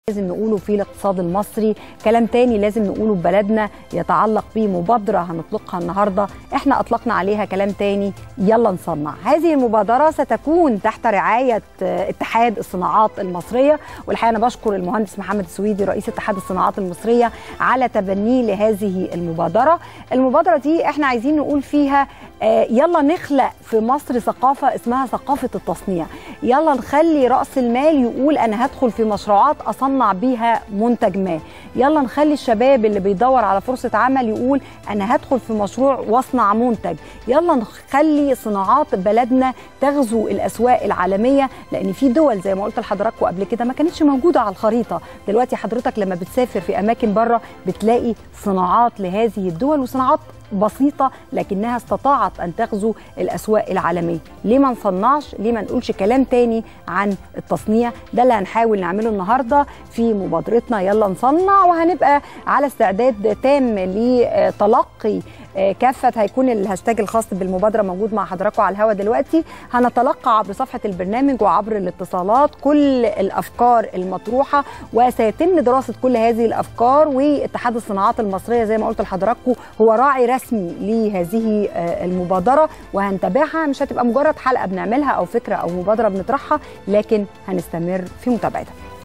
لازم نقوله في الاقتصاد المصري كلام تاني لازم نقوله في بلدنا يتعلق بمبادرة هنطلقها النهاردة احنا أطلقنا عليها كلام تاني يلا نصنع هذه المبادرة ستكون تحت رعاية اتحاد الصناعات المصرية والحقيقة أنا بشكر المهندس محمد السويدي رئيس اتحاد الصناعات المصرية على تبنيه لهذه المبادرة المبادرة دي احنا عايزين نقول فيها يلا نخلق في مصر ثقافة اسمها ثقافة التصنيع يلا نخلي رأس المال يقول أنا هدخل في مشروعات أصنع بيها منتج ما يلا نخلي الشباب اللي بيدور على فرصة عمل يقول أنا هدخل في مشروع واصنع منتج يلا نخلي صناعات بلدنا تغزو الأسواق العالمية لأن في دول زي ما قلت لحضراتكم قبل كده ما كانتش موجودة على الخريطة دلوقتي حضرتك لما بتسافر في أماكن بره بتلاقي صناعات لهذه الدول وصناعات بسيطة لكنها استطاعت أن تغزو الأسواق العالمية ليه ما نصنعش ليه ما نقولش كلام تاني عن التصنيع ده اللي هنحاول نعمله النهاردة في مبادرتنا يلا نصنع وهنبقى على استعداد تام لتلقي كافة هيكون الهاشتاج الخاص بالمبادرة موجود مع حضراتكم على الهواء دلوقتي هنتلقى عبر صفحة البرنامج وعبر الاتصالات كل الأفكار المطروحة وسيتم دراسة كل هذه الأفكار واتحاد الصناعات المصرية زي ما قلت لحضراتكم هو راعي رسمي لهذه المبادرة وهنتابعها مش هتبقى مجرد حلقة بنعملها أو فكرة أو مبادرة بنطرحها لكن هنستمر في متابعتها